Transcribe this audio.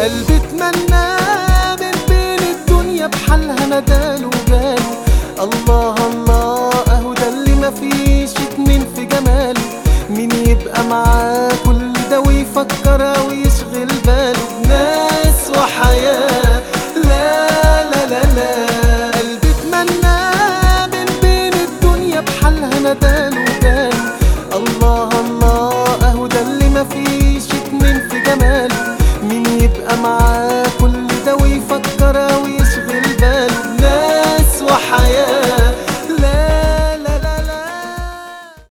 قلبي اتمنى من بين الدنيا بحالها نداله وجاله الله الله اهو ده اللي مفيش اتنين في جماله مين يبقى معاه كل ده ويفكر او يشغل باله بناس وحياة لا لا لا لا قلبي اتمنى من بين الدنيا بحالها نداله وجاله الله الله اهو ده اللي مفيش اتنين في جماله مين يبقى معاه كل